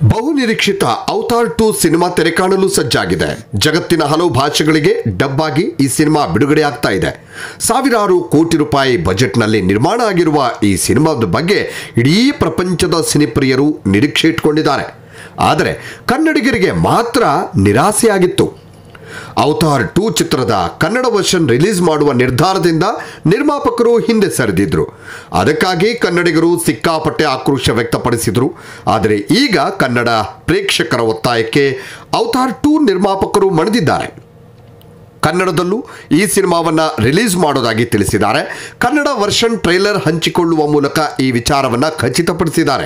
ಬಹುನಿರೀಕ್ಷಿತ avatar to cinema ತೆರೆ ಕಾಣಲು ಸಜ್ಜಾಗಿದೆ ಜಗತ್ತಿನ ಹಲವು ಭಾಷೆಗಳಿಗೆ ಡಬ್ ಆಗಿ ಈ ಸಿನಿಮಾ ಬಿಡುಗಡೆ ಆಗ್ತಾ ಇದೆ ಸಾವಿರಾರು ಕೋಟಿ ರೂಪಾಯಿ ಬಜೆಟ್ನಲ್ಲಿ ನಿರ್ಮಾಣ ಆಗಿರುವ ಈ ಸಿನಿಮಾದ ಬಗ್ಗೆ ಇಡೀ ಪ್ರಪಂಚದ ಸಿನಿಪ್ರಿಯರು ನಿರೀಕ್ಷೆ ಇಟ್ಕೊಂಡಿದ್ದಾರೆ ಆದರೆ ಕನ್ನಡಿಗರಿಗೆ ಮಾತ್ರ ನಿರಾಸೆಯಾಗಿತ್ತು ಅವತಾರ್ ಟೂ ಚಿತ್ರದ ಕನ್ನಡ ವರ್ಷನ್ ರಿಲೀಸ್ ಮಾಡುವ ನಿರ್ಧಾರದಿಂದ ನಿರ್ಮಾಪಕರು ಹಿಂದೆ ಸರಿದಿದ್ರು ಅದಕ್ಕಾಗಿ ಕನ್ನಡಿಗರು ಸಿಕ್ಕಾಪಟ್ಟೆ ಆಕ್ರೋಶ ವ್ಯಕ್ತಪಡಿಸಿದ್ರು ಆದರೆ ಈಗ ಕನ್ನಡ ಪ್ರೇಕ್ಷಕರ ಒತ್ತಾಯಕ್ಕೆ ಅವತಾರ್ ಟೂ ನಿರ್ಮಾಪಕರು ಮಣಿದಿದ್ದಾರೆ ಕನ್ನಡದಲ್ಲೂ ಈ ಸಿನಿಮಾವನ್ನ ರಿಲೀಸ್ ಮಾಡೋದಾಗಿ ತಿಳಿಸಿದ್ದಾರೆ ಕನ್ನಡ ವರ್ಷನ್ ಟ್ರೈಲರ್ ಹಂಚಿಕೊಳ್ಳುವ ಮೂಲಕ ಈ ವಿಚಾರವನ್ನ ಖಚಿತಪಡಿಸಿದ್ದಾರೆ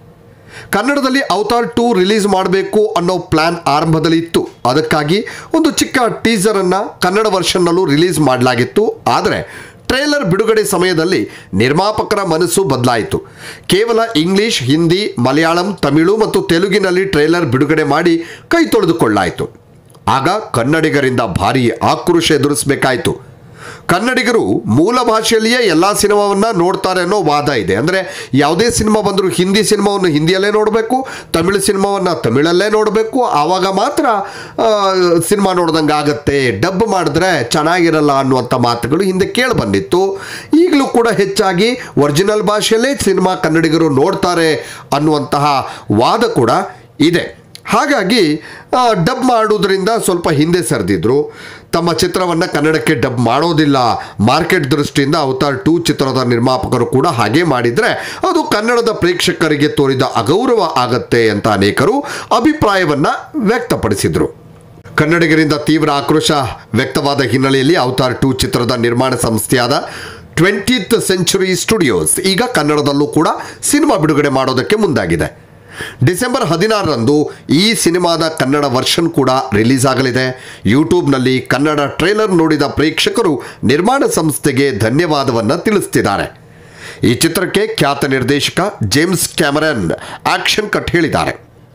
ಕನ್ನಡದಲ್ಲಿ ಅವತಾರ್ ಟೂ ರಿಲೀಸ್ ಮಾಡಬೇಕು ಅನ್ನೋ ಪ್ಲಾನ್ ಆರಂಭದಲ್ಲಿ ಇತ್ತು ಅದಕ್ಕಾಗಿ ಒಂದು ಚಿಕ್ಕ ಟೀಸರ್ ಅನ್ನ ಕನ್ನಡ ವರ್ಷನ್ನಲ್ಲೂ ರಿಲೀಸ್ ಮಾಡಲಾಗಿತ್ತು ಆದರೆ ಟ್ರೇಲರ್ ಬಿಡುಗಡೆ ಸಮಯದಲ್ಲಿ ನಿರ್ಮಾಪಕರ ಮನಸ್ಸು ಬದಲಾಯಿತು ಕೇವಲ ಇಂಗ್ಲಿಷ್ ಹಿಂದಿ ಮಲಯಾಳಂ ತಮಿಳು ಮತ್ತು ತೆಲುಗಿನಲ್ಲಿ ಟ್ರೇಲರ್ ಬಿಡುಗಡೆ ಮಾಡಿ ಕೈ ತೊಳೆದುಕೊಳ್ಳಾಯಿತು ಆಗ ಕನ್ನಡಿಗರಿಂದ ಭಾರಿ ಆಕ್ರೋಶ ಎದುರಿಸಬೇಕಾಯಿತು ಕನ್ನಡಿಗರು ಮೂಲ ಭಾಷೆಯಲ್ಲಿಯೇ ಎಲ್ಲ ಸಿನಿಮಾವನ್ನ ನೋಡ್ತಾರೆ ಅನ್ನೋ ವಾದ ಇದೆ ಅಂದರೆ ಯಾವುದೇ ಸಿನಿಮಾ ಬಂದರೂ ಹಿಂದಿ ಸಿನಿಮಾವನ್ನು ಹಿಂದಿಯಲ್ಲೇ ನೋಡಬೇಕು ತಮಿಳು ಸಿನಿಮಾವನ್ನು ತಮಿಳಲ್ಲೇ ನೋಡಬೇಕು ಆವಾಗ ಮಾತ್ರ ಆ, ಸಿನಿಮಾ ನೋಡ್ದಂಗೆ ಆಗತ್ತೆ ಡಬ್ ಮಾಡಿದ್ರೆ ಚೆನ್ನಾಗಿರಲ್ಲ ಅನ್ನುವಂಥ ಮಾತುಗಳು ಹಿಂದೆ ಕೇಳಿ ಬಂದಿತ್ತು ಈಗಲೂ ಕೂಡ ಹೆಚ್ಚಾಗಿ ಒರಿಜಿನಲ್ ಭಾಷೆಯಲ್ಲೇ ಸಿನಿಮಾ ಕನ್ನಡಿಗರು ನೋಡ್ತಾರೆ ಅನ್ನುವಂತಹ ವಾದ ಕೂಡ ಇದೆ ಹಾಗಾಗಿ ಆ, ಡಬ್ ಮಾಡೋದ್ರಿಂದ ಸ್ವಲ್ಪ ಹಿಂದೆ ಸರಿದಿದ್ರು ತಮ್ಮ ಚಿತ್ರವನ್ನು ಕನ್ನಡಕ್ಕೆ ಡಬ್ ಮಾಡೋದಿಲ್ಲ ಮಾರ್ಕೆಟ್ ದೃಷ್ಟಿಯಿಂದ ಅವತಾರ್ ಟೂ ಚಿತ್ರದ ನಿರ್ಮಾಪಕರು ಕೂಡ ಹಾಗೆ ಮಾಡಿದರೆ ಅದು ಕನ್ನಡದ ಪ್ರೇಕ್ಷಕರಿಗೆ ತೋರಿದ ಅಗೌರವ ಆಗತ್ತೆ ಅಂತ ಅನೇಕರು ಅಭಿಪ್ರಾಯವನ್ನು ವ್ಯಕ್ತಪಡಿಸಿದರು ಕನ್ನಡಿಗರಿಂದ ತೀವ್ರ ಆಕ್ರೋಶ ವ್ಯಕ್ತವಾದ ಹಿನ್ನೆಲೆಯಲ್ಲಿ ಅವತಾರ್ ಟೂ ಚಿತ್ರದ ನಿರ್ಮಾಣ ಸಂಸ್ಥೆಯಾದ ಟ್ವೆಂಟಿತ್ ಸೆಂಚುರಿ ಸ್ಟುಡಿಯೋಸ್ ಈಗ ಕನ್ನಡದಲ್ಲೂ ಕೂಡ ಸಿನಿಮಾ ಬಿಡುಗಡೆ ಮಾಡೋದಕ್ಕೆ ಮುಂದಾಗಿದೆ ಡಿಸೆಂಬರ್ ಹದಿನಾರರಂದು ಈ ಸಿನಿಮಾದ ಕನ್ನಡ ವರ್ಷನ್ ಕೂಡ ರಿಲೀಸ್ ಆಗಲಿದೆ ಯೂಟ್ಯೂಬ್ನಲ್ಲಿ ಕನ್ನಡ ಟ್ರೇಲರ್ ನೋಡಿದ ಪ್ರೇಕ್ಷಕರು ನಿರ್ಮಾಣ ಸಂಸ್ಥೆಗೆ ಧನ್ಯವಾದವನ್ನು ತಿಳಿಸ್ತಿದ್ದಾರೆ ಈ ಚಿತ್ರಕ್ಕೆ ಖ್ಯಾತ ನಿರ್ದೇಶಕ ಜೇಮ್ಸ್ ಕ್ಯಾಮರನ್ ಆಕ್ಷನ್ ಕಟ್ ಹೇಳಿದ್ದಾರೆ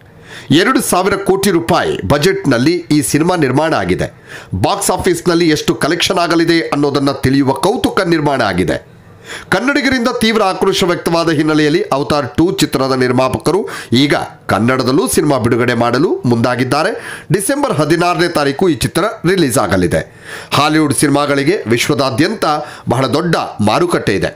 ಎರಡು ಸಾವಿರ ಕೋಟಿ ರೂಪಾಯಿ ಬಜೆಟ್ನಲ್ಲಿ ಈ ಸಿನಿಮಾ ನಿರ್ಮಾಣ ಆಗಿದೆ ಬಾಕ್ಸ್ ಆಫೀಸ್ನಲ್ಲಿ ಎಷ್ಟು ಕಲೆಕ್ಷನ್ ಆಗಲಿದೆ ಅನ್ನೋದನ್ನು ತಿಳಿಯುವ ಕೌತುಕ ನಿರ್ಮಾಣ ಆಗಿದೆ ಕನ್ನಡಿಗರಿಂದ ತೀವ್ರ ಆಕ್ರೋಶ ವ್ಯಕ್ತವಾದ ಹಿನ್ನೆಲೆಯಲ್ಲಿ ಅವತಾರ್ ಟೂ ಚಿತ್ರದ ನಿರ್ಮಾಪಕರು ಈಗ ಕನ್ನಡದಲ್ಲೂ ಸಿನಿಮಾ ಬಿಡುಗಡೆ ಮಾಡಲು ಮುಂದಾಗಿದ್ದಾರೆ ಡಿಸೆಂಬರ್ ಹದಿನಾರನೇ ತಾರೀಕು ಈ ಚಿತ್ರ ರಿಲೀಸ್ ಆಗಲಿದೆ ಹಾಲಿವುಡ್ ಸಿನಿಮಾಗಳಿಗೆ ವಿಶ್ವದಾದ್ಯಂತ ಬಹಳ ದೊಡ್ಡ ಮಾರುಕಟ್ಟೆ ಇದೆ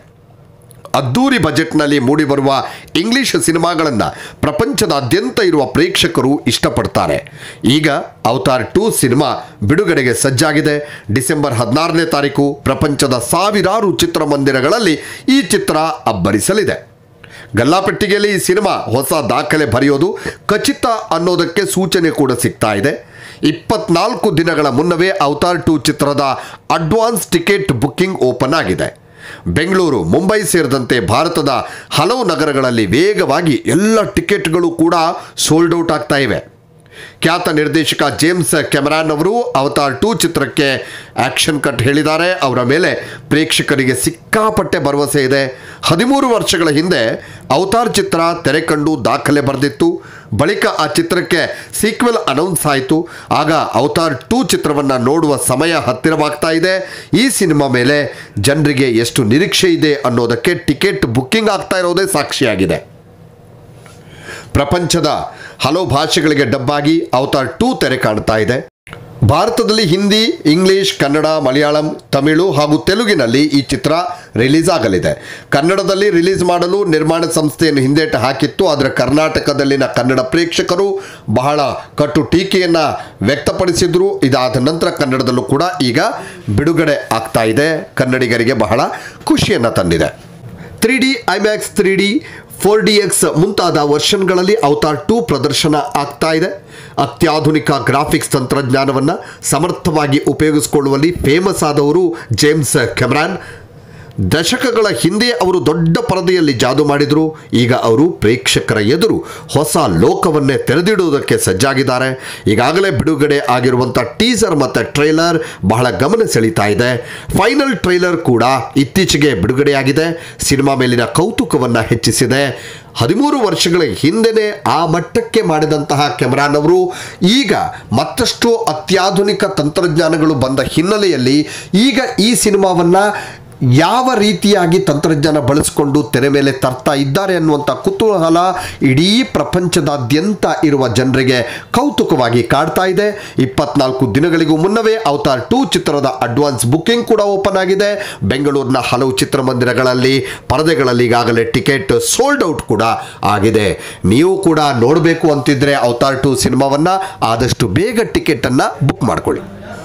ಅದ್ದೂರಿ ಬಜೆಟ್ನಲ್ಲಿ ಮೂಡಿಬರುವ ಇಂಗ್ಲಿಷ್ ಸಿನಿಮಾಗಳನ್ನು ಪ್ರಪಂಚದಾದ್ಯಂತ ಇರುವ ಪ್ರೇಕ್ಷಕರು ಇಷ್ಟಪಡ್ತಾರೆ ಈಗ ಅವತಾರ್ ಟೂ ಸಿನಿಮಾ ಬಿಡುಗಡೆಗೆ ಸಜ್ಜಾಗಿದೆ ಡಿಸೆಂಬರ್ ಹದಿನಾರನೇ ತಾರೀಕು ಪ್ರಪಂಚದ ಸಾವಿರಾರು ಚಿತ್ರಮಂದಿರಗಳಲ್ಲಿ ಈ ಚಿತ್ರ ಅಬ್ಬರಿಸಲಿದೆ ಗಲ್ಲಾಪೆಟ್ಟಿಗೆಯಲ್ಲಿ ಈ ಸಿನಿಮಾ ಹೊಸ ದಾಖಲೆ ಬರೆಯೋದು ಖಚಿತ ಅನ್ನೋದಕ್ಕೆ ಸೂಚನೆ ಕೂಡ ಸಿಗ್ತಾ ಇದೆ ಇಪ್ಪತ್ನಾಲ್ಕು ದಿನಗಳ ಮುನ್ನವೇ ಅವತಾರ್ ಟೂ ಚಿತ್ರದ ಅಡ್ವಾನ್ಸ್ ಟಿಕೆಟ್ ಬುಕ್ಕಿಂಗ್ ಓಪನ್ ಆಗಿದೆ ಬೆಂಗಳೂರು ಮುಂಬೈ ಸೇರಿದಂತೆ ಭಾರತದ ಹಲವು ನಗರಗಳಲ್ಲಿ ವೇಗವಾಗಿ ಎಲ್ಲ ಟಿಕೆಟ್ಗಳು ಕೂಡ ಸೋಲ್ಡ್ ಔಟ್ ಆಗ್ತಾ ಇವೆ ಖ್ಯಾತ ನಿರ್ದೇಶಕ ಜೇಮ್ಸ್ ಕೆಮರಾನ್ ಅವರು ಅವತಾರ್ ಟೂ ಚಿತ್ರಕ್ಕೆ ಆಕ್ಷನ್ ಕಟ್ ಹೇಳಿದ್ದಾರೆ ಅವರ ಮೇಲೆ ಪ್ರೇಕ್ಷಕರಿಗೆ ಸಿಕ್ಕಾಪಟ್ಟೆ ಭರವಸೆ ಇದೆ ಹದಿಮೂರು ವರ್ಷಗಳ ಹಿಂದೆ ಅವತಾರ್ ಚಿತ್ರ ತೆರೆ ಕಂಡು ದಾಖಲೆ ಬರೆದಿತ್ತು ಬಳಿಕ ಆ ಚಿತ್ರಕ್ಕೆ ಸೀಕ್ವೆಲ್ ಅನೌನ್ಸ್ ಆಯಿತು ಆಗ ಅವತಾರ್ ಟೂ ಚಿತ್ರವನ್ನು ನೋಡುವ ಸಮಯ ಹತ್ತಿರವಾಗ್ತಾ ಇದೆ ಈ ಸಿನಿಮಾ ಮೇಲೆ ಜನರಿಗೆ ಎಷ್ಟು ನಿರೀಕ್ಷೆ ಇದೆ ಅನ್ನೋದಕ್ಕೆ ಟಿಕೆಟ್ ಬುಕ್ಕಿಂಗ್ ಆಗ್ತಾ ಇರೋದೇ ಸಾಕ್ಷಿಯಾಗಿದೆ ಪ್ರಪಂಚದ ಹಲವು ಭಾಷೆಗಳಿಗೆ ಡಬ್ಬಾಗಿ ಅವತಾರ್ ಟೂ ತೆರೆ ಕಾಣ್ತಾ ಇದೆ ಭಾರತದಲ್ಲಿ ಹಿಂದಿ ಇಂಗ್ಲಿಷ್ ಕನ್ನಡ ಮಲಯಾಳಂ ತಮಿಳು ಹಾಗೂ ತೆಲುಗಿನಲ್ಲಿ ಈ ಚಿತ್ರ ರಿಲೀಸ್ ಆಗಲಿದೆ ಕನ್ನಡದಲ್ಲಿ ರಿಲೀಸ್ ಮಾಡಲು ನಿರ್ಮಾಣ ಸಂಸ್ಥೆಯನ್ನು ಹಿಂದೇಟು ಹಾಕಿತ್ತು ಆದರೆ ಕರ್ನಾಟಕದಲ್ಲಿನ ಕನ್ನಡ ಪ್ರೇಕ್ಷಕರು ಬಹಳ ಕಟು ಟೀಕೆಯನ್ನು ವ್ಯಕ್ತಪಡಿಸಿದ್ರು ಇದಾದ ನಂತರ ಕನ್ನಡದಲ್ಲೂ ಕೂಡ ಈಗ ಬಿಡುಗಡೆ ಆಗ್ತಾ ಇದೆ ಕನ್ನಡಿಗರಿಗೆ ಬಹಳ ಖುಷಿಯನ್ನು ತಂದಿದೆ three D IMAX three D four D X ಮುಂತಾದ ವರ್ಷನ್ಗಳಲ್ಲಿ ಅವತಾರ್ ಟೂ ಪ್ರದರ್ಶನ ಆಗ್ತಾ ಇದೆ ಅತ್ಯಾಧುನಿಕ ಗ್ರಾಫಿಕ್ಸ್ ತಂತ್ರಜ್ಞಾನವನ್ನು ಸಮರ್ಥವಾಗಿ ಉಪಯೋಗಿಸಿಕೊಳ್ಳುವಲ್ಲಿ ಫೇಮಸ್ ಆದವರು ಜೇಮ್ಸ್ ಕೆಮ್ರಾನ್ ದಶಕಗಳ ಹಿಂದೆ ಅವರು ದೊಡ್ಡ ಪರದೆಯಲ್ಲಿ ಜಾದು ಮಾಡಿದರು ಈಗ ಅವರು ಪ್ರೇಕ್ಷಕರ ಎದುರು ಹೊಸ ಲೋಕವನ್ನೇ ತೆರೆದಿಡುವುದಕ್ಕೆ ಸಜ್ಜಾಗಿದ್ದಾರೆ ಈಗಾಗಲೇ ಬಿಡುಗಡೆ ಆಗಿರುವಂಥ ಟೀಸರ್ ಮತ್ತು ಟ್ರೈಲರ್ ಬಹಳ ಗಮನ ಸೆಳೀತಾ ಇದೆ ಫೈನಲ್ ಟ್ರೈಲರ್ ಕೂಡ ಇತ್ತೀಚೆಗೆ ಬಿಡುಗಡೆಯಾಗಿದೆ ಸಿನಿಮಾ ಮೇಲಿನ ಕೌತುಕವನ್ನು ಹೆಚ್ಚಿಸಿದೆ ಹದಿಮೂರು ವರ್ಷಗಳ ಹಿಂದೆನೇ ಆ ಮಟ್ಟಕ್ಕೆ ಮಾಡಿದಂತಹ ಕೆಮರಾನ್ ಅವರು ಈಗ ಮತ್ತಷ್ಟು ಅತ್ಯಾಧುನಿಕ ತಂತ್ರಜ್ಞಾನಗಳು ಬಂದ ಹಿನ್ನೆಲೆಯಲ್ಲಿ ಈಗ ಈ ಸಿನಿಮಾವನ್ನು ಯಾವ ರೀತಿಯಾಗಿ ತಂತ್ರಜ್ಞಾನ ಬಳಸಿಕೊಂಡು ತೆರೆ ಮೇಲೆ ತರ್ತಾ ಇದ್ದಾರೆ ಅನ್ನುವಂಥ ಕುತೂಹಲ ಇಡೀ ಪ್ರಪಂಚದಾದ್ಯಂತ ಇರುವ ಜನರಿಗೆ ಕೌತುಕವಾಗಿ ಕಾಡ್ತಾ ಇದೆ ಇಪ್ಪತ್ನಾಲ್ಕು ದಿನಗಳಿಗೂ ಮುನ್ನವೇ ಅವತಾರ್ ಟೂ ಚಿತ್ರದ ಅಡ್ವಾನ್ಸ್ ಬುಕ್ಕಿಂಗ್ ಕೂಡ ಓಪನ್ ಆಗಿದೆ ಬೆಂಗಳೂರಿನ ಹಲವು ಚಿತ್ರಮಂದಿರಗಳಲ್ಲಿ ಪರದೆಗಳಲ್ಲಿ ಈಗಾಗಲೇ ಟಿಕೆಟ್ ಸೋಲ್ಡ್ ಔಟ್ ಕೂಡ ಆಗಿದೆ ನೀವು ಕೂಡ ನೋಡಬೇಕು ಅಂತಿದ್ರೆ ಅವತಾರ್ ಟೂ ಸಿನಿಮಾವನ್ನ ಆದಷ್ಟು ಬೇಗ ಟಿಕೆಟ್ ಅನ್ನ ಬುಕ್ ಮಾಡ್ಕೊಳ್ಳಿ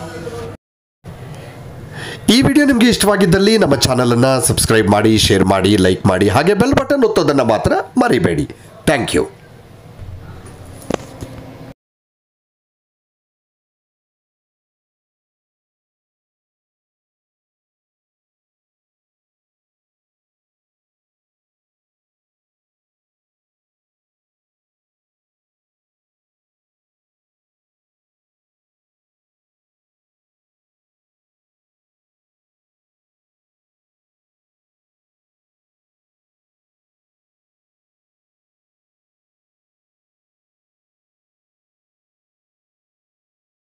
ಈ ವಿಡಿಯೋ ನಿಮಗೆ ಇಷ್ಟವಾಗಿದ್ದಲ್ಲಿ ನಮ್ಮ ಚಾನಲನ್ನು ಸಬ್ಸ್ಕ್ರೈಬ್ ಮಾಡಿ ಶೇರ್ ಮಾಡಿ ಲೈಕ್ ಮಾಡಿ ಹಾಗೆ ಬೆಲ್ ಬಟನ್ ಒತ್ತೋದನ್ನು ಮಾತ್ರ ಮರಿಬೇಡಿ ಥ್ಯಾಂಕ್ ಯು